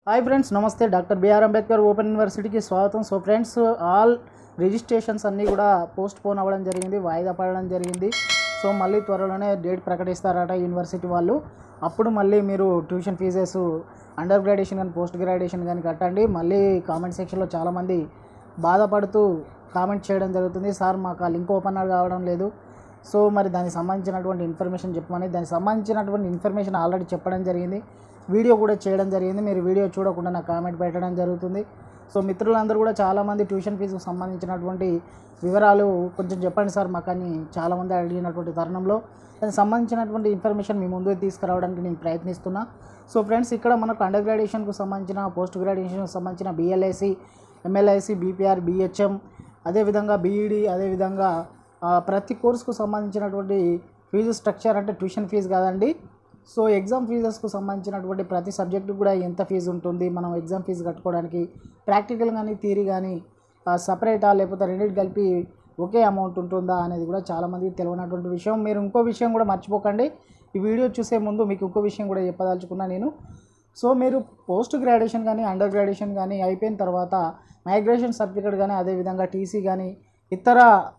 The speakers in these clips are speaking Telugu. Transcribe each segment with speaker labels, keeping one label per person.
Speaker 1: హాయ్ ఫ్రెండ్స్ నమస్తే డాక్టర్ బిఆర్ అంబేద్కర్ ఓపెన్ యూనివర్సిటీకి స్వాగతం సో ఫ్రెండ్స్ ఆల్ రిజిస్ట్రేషన్స్ అన్నీ కూడా పోస్ట్ పోన్ అవ్వడం జరిగింది వాయిదా పడడం జరిగింది సో మళ్ళీ త్వరలోనే డేట్ ప్రకటిస్తారట యూనివర్సిటీ వాళ్ళు అప్పుడు మళ్ళీ మీరు ట్యూషన్ ఫీజెస్ అండర్ గ్రాడ్యుయేషన్ కానీ పోస్ట్ గ్రాడ్యుయేషన్ కానీ కట్టండి మళ్ళీ కామెంట్ సెక్షన్లో చాలామంది బాధపడుతూ కామెంట్ చేయడం జరుగుతుంది సార్ మాకు ఆ లింక్ ఓపెన్ కావడం లేదు సో మరి దానికి సంబంధించినటువంటి ఇన్ఫర్మేషన్ చెప్పమని దానికి సంబంధించినటువంటి ఇన్ఫర్మేషన్ ఆల్రెడీ చెప్పడం జరిగింది వీడియో కూడా చేయడం జరిగింది మీరు వీడియో చూడకుండా నాకు కామెంట్ పెట్టడం జరుగుతుంది సో మిత్రులందరూ కూడా చాలామంది ట్యూషన్ ఫీజుకు సంబంధించినటువంటి వివరాలు కొంచెం చెప్పండి సార్ మాకు అని చాలామంది అడిగినటువంటి తరుణంలో దానికి సంబంధించినటువంటి ఇన్ఫర్మేషన్ మీ ముందుకు తీసుకురావడానికి నేను ప్రయత్నిస్తున్నా సో ఫ్రెండ్స్ ఇక్కడ మనకు అండర్ గ్రాడ్యుయేషన్కు సంబంధించిన పోస్ట్ గ్రాడ్యుయేషన్కి సంబంధించిన బిఎల్ఐసి ఎంఎల్ఐసి బీపీఆర్ బిహెచ్ఎం అదేవిధంగా బీఈడి అదేవిధంగా ఆ, ప్రతి కోర్సుకు సంబంధించినటువంటి ఫీజు స్ట్రక్చర్ అంటే ట్యూషన్ ఫీజు కాదండి సో ఎగ్జామ్ ఫీజెస్కు సంబంధించినటువంటి ప్రతి సబ్జెక్టు కూడా ఎంత ఫీజు ఉంటుంది మనం ఎగ్జామ్ ఫీజు కట్టుకోవడానికి ప్రాక్టికల్ కానీ థియరీ కానీ సపరేటా లేకపోతే రెండింటి కలిపి ఒకే అమౌంట్ ఉంటుందా అనేది కూడా చాలామందికి తెలియనటువంటి విషయం మీరు ఇంకో విషయం కూడా మర్చిపోకండి ఈ వీడియో చూసే ముందు మీకు ఇంకో విషయం కూడా చెప్పదలుచుకున్నా నేను సో మీరు పోస్ట్ గ్రాడ్యుయేషన్ కానీ అండర్ గ్రాడ్యుయేషన్ కానీ అయిపోయిన తర్వాత మైగ్రేషన్ సర్టిఫికేట్ కానీ అదేవిధంగా టీసీ కానీ ఇతర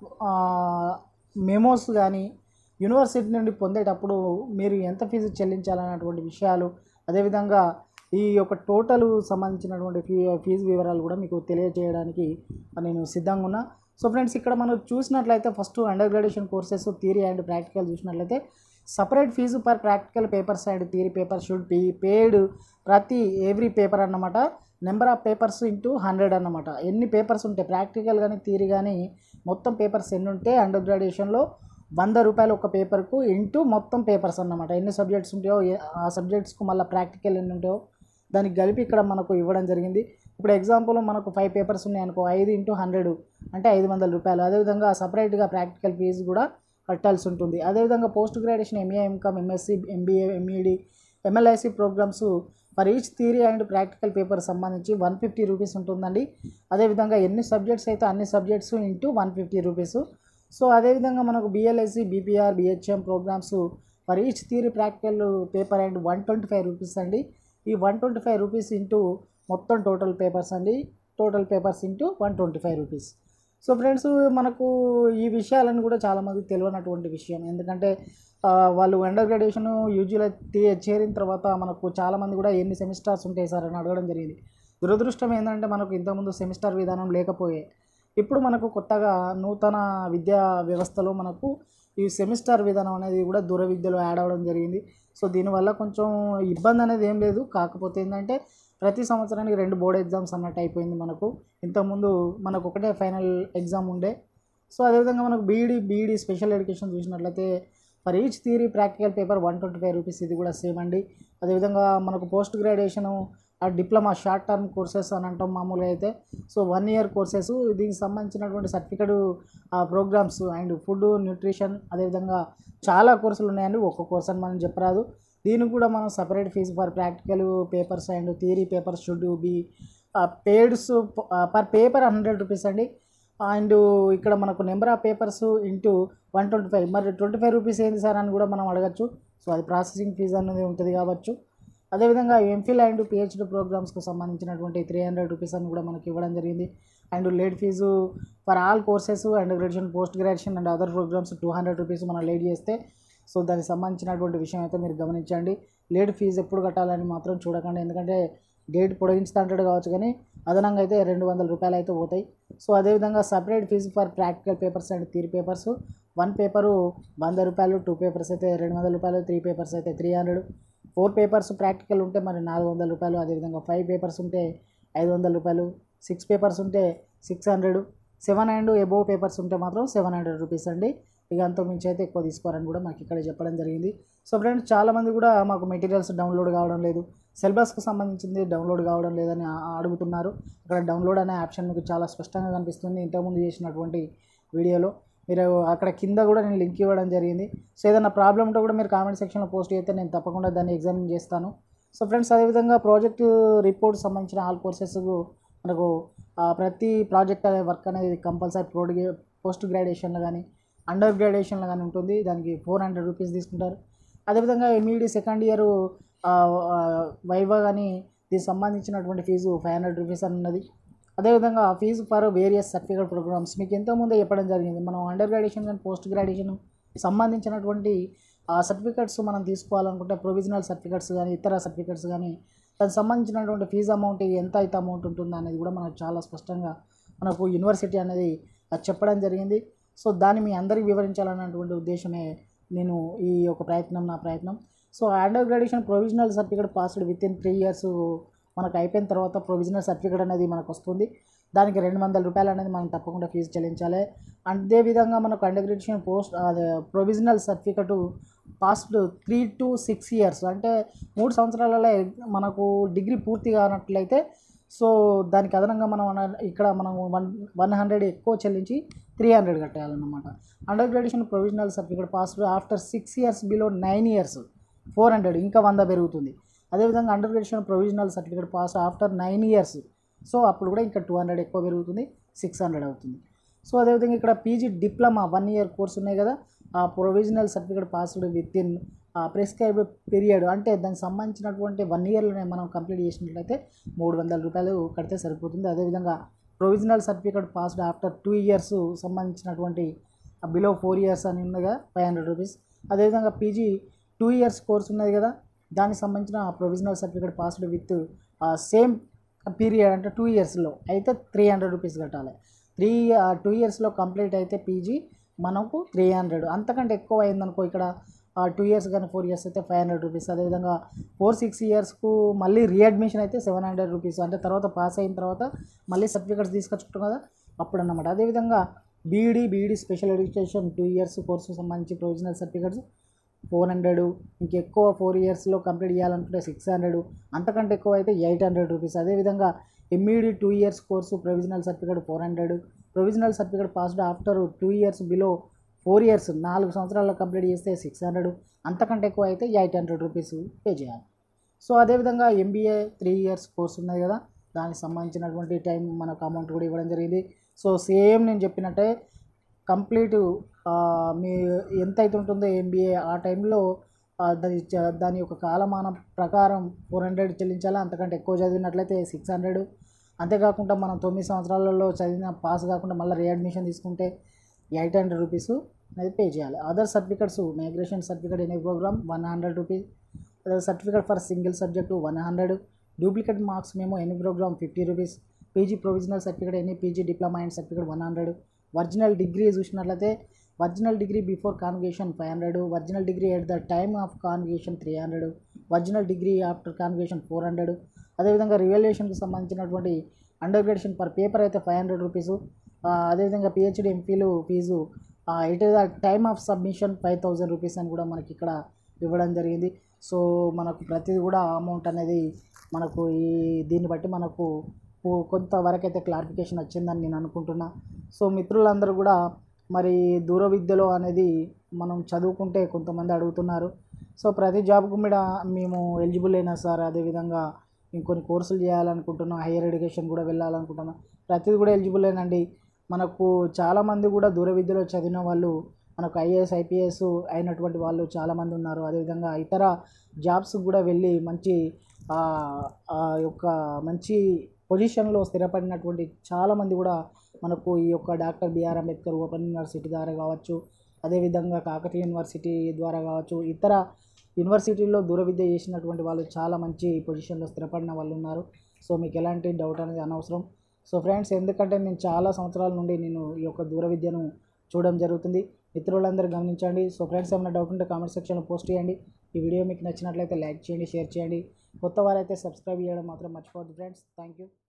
Speaker 1: మెమోస్ కానీ యూనివర్సిటీ నుండి పొందేటప్పుడు మీరు ఎంత ఫీజు చెల్లించాలన్నటువంటి విషయాలు అదేవిధంగా ఈ యొక్క టోటల్ సంబంధించినటువంటి ఫీ ఫీజు వివరాలు కూడా మీకు తెలియజేయడానికి నేను సిద్ధంగా ఉన్నా సో ఫ్రెండ్స్ ఇక్కడ మనం చూసినట్లయితే first under graduation courses theory and practical చూసినట్లయితే separate fee per practical papers and theory paper should be paid ప్రతి ఎవ్రీ పేపర్ అన్నమాట number of papers into hundred అన్నమాట ఎన్ని పేపర్స్ ఉంటాయి ప్రాక్టికల్ కానీ థియరీ కానీ మొత్తం పేపర్స్ ఎన్ని ఉంటే అండర్ గ్రాడ్యుయేషన్లో వంద రూపాయలు ఒక పేపర్కు ఇంటూ మొత్తం పేపర్స్ అన్నమాట ఎన్ని సబ్జెక్ట్స్ ఉంటాయో ఏ- ఆ సబ్జెక్ట్స్కు మళ్ళీ ప్రాక్టికల్ ఎన్ని ఉంటాయో దానికి కలిపి ఇక్కడ మనకు ఇవ్వడం జరిగింది ఇప్పుడు ఎగ్జాంపుల్ మనకు ఫైవ్ పేపర్స్ ఉన్నాయి అనుకో ఐదు ఇంటూ హండ్రెడ్ అంటే ఐదు వందల రూపాయలు అదేవిధంగా సపరేట్గా ప్రాక్టికల్ ఫీజు కూడా కట్టాల్సి ఉంటుంది అదేవిధంగా post graduation MA MCom MSc MBA MEd MLIC programmes for each theory and practical paper సంబంధించి వన్ ఫిఫ్టీ రూపీస్ ఉంటుందండి అదేవిధంగా ఎన్ని సబ్జెక్ట్స్ అయితే అన్ని subjects into one fifty rupees so అదేవిధంగా మనకు BLSc BPR BHM programmes for each theory practical paper and one twenty five rupees అండి ఈ one twenty five rupees into మొత్తం టోటల్ పేపర్స్ అండి total papers into one twenty five rupees so friends మనకు ఈ విషయాలను కూడా చాలామందికి తెలియనటువంటి విషయం ఎందుకంటే ఆ, వాళ్ళు అండర్ గ్రాడ్యుయేషన్ యూజీలో చేరిన తర్వాత మనకు చాలామంది కూడా ఎన్ని సెమిస్టర్స్ ఉంటాయి సార్ అని అడగడం జరిగింది దురదృష్టం ఏంటంటే మనకు ఇంతకుముందు సెమిస్టర్ విధానం లేకపోయే ఇప్పుడు మనకు కొత్తగా నూతన విద్యా వ్యవస్థలో మనకు ఈ సెమిస్టర్ విధానం అనేది కూడా దూర విద్యలో యాడ్ అవ్వడం జరిగింది సో దీనివల్ల కొంచెం ఇబ్బంది అనేది ఏం లేదు కాకపోతే ఏంటంటే ప్రతి సంవత్సరానికి రెండు బోర్డ్ ఎగ్జామ్స్ అన్నట్టు అయిపోయింది మనకు ఇంతకుముందు మనకు ఒకటే ఫైనల్ ఎగ్జామ్ ఉండే సో అదేవిధంగా మనకు బీఈడి బీఈడి స్పెషల్ ఎడ్యుకేషన్ చూసినట్లయితే for each theory practical paper one twenty five rupees ఇది కూడా సేమ్ అండి అదేవిధంగా మనకు పోస్ట్ గ్రాడ్యుయేషన్ ఆ డిప్లొమా షార్ట్ టర్మ్ కోర్సెస్ అని అంటాం మామూలుగా అయితే సో వన్ ఇయర్ కోర్సెస్ దీనికి సంబంధించినటువంటి certificate programmes and food nutrition అదేవిధంగా చాలా కోర్సులు ఉన్నాయండి ఒక్క కోర్స్ అని మనం చెప్పరాదు దీనికి కూడా మనం separate fee for practical papers and theory papers should be paid per paper hundred rupees అండి అండ్ ఇక్కడ మనకు number of papers into one twenty five మరి ట్వంటీ ఫైవ్ రూపీస్ ఏంది సార్ అని కూడా మనం అడగచ్చు సో అది ప్రాసెసింగ్ ఫీజు అనేది ఉంటుంది కావచ్చు అదేవిధంగా ఎంఫిల్ అండ్ పిహెచ్డి ప్రోగ్రామ్స్కి సంబంధించినటువంటి త్రీ హండ్రెడ్ రూపీస్ అని కూడా మనకి ఇవ్వడం జరిగింది and late fee for all courses and graduation post graduation and other programmes two hundred rupees మనం లేట్ చేస్తే సో దానికి సంబంధించినటువంటి విషయం అయితే మీరు గమనించండి లేట్ ఫీజు ఎప్పుడు కట్టాలని మాత్రం చూడకండి ఎందుకంటే డేట్ పొడిగించుతా అంటాడు కావచ్చు కానీ అదనంగా అయితే రెండు వందల రూపాయలు అయితే పోతాయి సో అదేవిధంగా separate fee for practical papers and theory papers one paper వంద రూపాయలు టూ పేపర్స్ అయితే రెండు వందల రూపాయలు త్రీ పేపర్స్ అయితే three hundred four papers practical ఉంటే మరి నాలుగు వందల రూపాయలు అదేవిధంగా ఫైవ్ పేపర్స్ ఉంటే ఐదు వందల రూపాయలు సిక్స్ పేపర్స్ ఉంటే six hundred seven and above papers ఉంటే మాత్రం సెవెన్ హండ్రెడ్ రూపీస్ అండి ఇక అంత మించి అయితే ఎక్కువ తీసుకోరని కూడా మాకు ఇక్కడ చెప్పడం జరిగింది సో ఫ్రెండ్స్ చాలామంది కూడా మాకు మెటీరియల్స్ డౌన్లోడ్ కావడం లేదు సిలబస్కి సంబంధించింది డౌన్లోడ్ కావడం లేదని ఆ- అడుగుతున్నారు అక్కడ డౌన్లోడ్ అనే ఆప్షన్ మీకు చాలా స్పష్టంగా కనిపిస్తుంది ఇంతకుముందు చేసినటువంటి వీడియోలో మీరు అక్కడ కింద కూడా నేను లింక్ ఇవ్వడం జరిగింది సో ఏదైనా ప్రాబ్లం ఉంటే కూడా మీరు కామెంట్ సెక్షన్లో పోస్ట్ చేస్తే నేను తప్పకుండా దాన్ని ఎగ్జామిన్ చేస్తాను సో ఫ్రెండ్స్ అదేవిధంగా ప్రాజెక్ట్ రిపోర్ట్ సంబంధించిన ఆల్ కోర్సెస్ మనకు ఆ, ప్రతి ప్రాజెక్ట్ అనే వర్క్ అనేది కంపల్సరీ ప్రోడ్ పోస్ట్ గ్రాడ్యుయేషన్లో కానీ అండర్ గ్రాడ్యుయేషన్లో కానీ ఉంటుంది దానికి ఫోర్ హండ్రెడ్ రూపీస్ తీసుకుంటారు అదేవిధంగా ఎంఈడి సెకండ్ ఇయర్ వైవా కానీ దీనికి సంబంధించినటువంటి ఫీజు ఫైవ్ హండ్రెడ్ రూపీస్ అని ఉన్నది అదేవిధంగా fee for various certificate programmes మీకు ఎంతోమంది చెప్పడం జరిగింది మనం అండర్ గ్రాడ్యుయేషన్ కానీ పోస్ట్ గ్రాడ్యుయేషన్ సంబంధించినటువంటి ఆ సర్టిఫికెట్స్ మనం తీసుకోవాలనుకుంటే ప్రొవిజనల్ సర్టిఫికెట్స్ కానీ ఇతర సర్టిఫికెట్స్ కానీ దానికి సంబంధించినటువంటి ఫీజు అమౌంట్ ఎంత అయితే అమౌంట్ ఉంటుందో అనేది కూడా మనకు చాలా స్పష్టంగా మనకు యూనివర్సిటీ అనేది అది చెప్పడం జరిగింది సో దాన్ని మీ అందరికీ వివరించాలన్నటువంటి ఉద్దేశమే నేను ఈ యొక్క ప్రయత్నం నా ప్రయత్నం so under graduation provisional certificate passed with in three years మనకు అయిపోయిన తర్వాత ప్రొవిజనల్ సర్టిఫికేట్ అనేది మనకు వస్తుంది దానికి రెండు వందల రూపాయలు అనేది మనం తప్పకుండా ఫీజు చెల్లించాలి అదేవిధంగా మనకు అండర్ గ్రాడ్యుయేషన్ పోస్ట్ అదే provisional certificate passed three to six years అంటే మూడు సంవత్సరాలలో మనకు డిగ్రీ పూర్తి కానట్లయితే సో దానికి అదనంగా మనం అన- ఇక్కడ మనం వన్ వన్ హండ్రెడ్ ఎక్కువ చెల్లించి త్రీ హండ్రెడ్ కట్టేయాలన్నమాట under graduation provisional certificate passed after six years below nine years four hundred ఇంకా వంద పెరుగుతుంది అదేవిధంగా under graduation provisional certificate pass after nine years so అప్పుడు కూడా ఇంకా టూ హండ్రెడ్ ఎక్కువ పెరుగుతుంది సిక్స్ హండ్రెడ్ అవుతుంది సో అదేవిధంగా ఇక్కడ PG diploma one year course ఉన్నాయి కదా ఆ provisional certificate passed with in prescribe period అంటే దానికి సంబంధించినటువంటి వన్ ఇయర్లోనే మనం కంప్లీట్ చేసినట్లయితే మూడు వందల రూపాయలు కడితే సరిపోతుంది అదేవిధంగా provisional certificate passed after two years సంబంధించినటువంటి బిలో ఫోర్ ఇయర్స్ అని ఉన్నది కదా ఫైవ్ హండ్రెడ్ రూపీస్ అదేవిధంగా పీజీ టూ ఇయర్స్ కోర్స్ ఉన్నది కదా దానికి సంబంధించిన provisional certificate passed with same period అంటే టూ ఇయర్స్లో అయితే త్రీ హండ్రెడ్ రూపీస్ కట్టాలి త్రీ టూ ఇయర్స్లో కంప్లీట్ అయితే పీజీ మనకు త్రీ హండ్రెడ్ అంతకంటే ఎక్కువ అయిందనుకో ఇక్కడ టూ ఇయర్స్ కానీ ఫోర్ ఇయర్స్ అయితే ఫైవ్ హండ్రెడ్ రూపీస్ అదేవిధంగా ఫోర్ సిక్స్ ఇయర్స్కు మళ్ళీ రీఅడ్మిషన్ అయితే సెవెన్ హండ్రెడ్ రూపీస్ అంటే తర్వాత పాస్ అయిన తర్వాత మళ్ళీ సర్టిఫికేట్స్ తీసుకొచ్చుకుంటాం కదా అప్పుడు అన్నమాట అదేవిధంగా BEd BEd special education two years course సంబంధించి ప్రొవిజనల్ సర్టిఫికేట్స్ ఫోర్ హండ్రెడ్ ఇంకెక్కువ ఫోర్ ఇయర్స్లో కంప్లీట్ చేయాలనుకుంటే సిక్స్ హండ్రెడ్ అంతకంటే ఎక్కువ అయితే ఎయిట్ హండ్రెడ్ రూపీస్ అదేవిధంగా MEd two years course provisional certificate four hundred provisional certificate passed after two years below four years నాలుగు సంవత్సరాల్లో కంప్లీట్ చేస్తే సిక్స్ హండ్రెడ్ అంతకంటే ఎక్కువ అయితే ఎయిట్ హండ్రెడ్ రూపీస్ పే చేయాలి సో అదేవిధంగా ఎంబీఏ త్రీ ఇయర్స్ కోర్స్ ఉన్నది కదా దానికి సంబంధించినటువంటి టైం మనకు అమౌంట్ కూడా ఇవ్వడం జరిగింది సో సేమ్ నేను చెప్పినట్టే కంప్లీట్ మీ ఎంత అయితే ఉంటుందో ఎంబీఏ ఆ టైంలో ఆ, దాని చ- దాని యొక్క కాలమానం ప్రకారం ఫోర్ హండ్రెడ్ చెల్లించాలా అంతకంటే ఎక్కువ చదివినట్లయితే సిక్స్ హండ్రెడ్ అంతేకాకుండా మనం తొమ్మిది సంవత్సరాలలో చదివిన పాస్ కాకుండా మళ్ళీ రీఅడ్మిషన్ తీసుకుంటే ఎయిట్ హండ్రెడ్ రూపీస్ అనేది పే చేయాలి other certificates migration certificate any programme one hundred rupees certificate for single subject one hundred duplicate marks మేము any programme fifty rupees PG provisional certificate any PG diploma and certificate one hundred original degree చూసినట్లయితే original degree before convocation five hundred original degree at the time of convocation three hundred original degree after convocation four hundred అదేవిధంగా రివల్యూషన్కి సంబంధించినటువంటి అండర్ గ్రాడ్యుయేషన్ పర్ పేపర్ అయితే ఫైవ్ హండ్రెడ్ రూపీస్ అదేవిధంగా పిహెచ్డి ఎంపీలు fee it is the time of submission five thousand rupees అని కూడా మనకి ఇక్కడ ఇవ్వడం జరిగింది సో మనకు ప్రతిదీ కూడా అమౌంట్ అనేది మనకు ఈ దీన్ని బట్టి మనకు కొ- కొంతవరకు అయితే క్లారిఫికేషన్ వచ్చిందని నేను అనుకుంటున్నా సో మిత్రులందరూ కూడా మరి దూర విద్యలో అనేది మనం చదువుకుంటే కొంతమంది అడుగుతున్నారు సో ప్రతి జాబ్కు కూడా మేము ఎలిజిబుల్ అయినా సార్ అదేవిధంగా ఇంకొన్ని కోర్సులు చేయాలనుకుంటున్నాం హైయర్ ఎడ్యుకేషన్ కూడా వెళ్ళాలనుకుంటున్నాం ప్రతిది కూడా ఎలిజిబుల్ అయినండి మనకు చాలామంది కూడా దూర విద్యలో చదివిన వాళ్ళు మనకు ఐఏఎస్ ఐపీఎస్ అయినటువంటి వాళ్ళు చాలామంది ఉన్నారు అదేవిధంగా ఇతర జాబ్స్ కూడా వెళ్ళి మంచి ఆ, ఆ యొక్క మంచి పొజిషన్లో స్థిరపడినటువంటి చాలామంది కూడా మనకు ఈ యొక్క doctor B R Ambedkar open university ద్వారా కావచ్చు అదేవిధంగా కాకతీయ యూనివర్సిటీ ద్వారా కావచ్చు ఇతర యూనివర్సిటీల్లో దూర విద్య చేసినటువంటి వాళ్ళు చాలా మంచి పొజిషన్లో స్థిరపడిన వాళ్ళు ఉన్నారు సో మీకు ఎలాంటి డౌట్ అనేది అనవసరం సో ఫ్రెండ్స్ ఎందుకంటే నేను చాలా సంవత్సరాల నుండి నేను ఈ యొక్క దూర విద్యను చూడడం జరుగుతుంది మిత్రులందరూ గమనించండి సో ఫ్రెండ్స్ ఏమైనా డౌట్ ఉంటే కామెంట్ సెక్షన్లో పోస్ట్ చేయండి ఈ వీడియో మీకు నచ్చినట్లయితే లైక్ చేయండి షేర్ చేయండి కొత్త వారైతే సబ్స్క్రైబ్ చేయడం మాత్రం మర్చిపోవద్దు ఫ్రెండ్స్ థ్యాంక్ యూ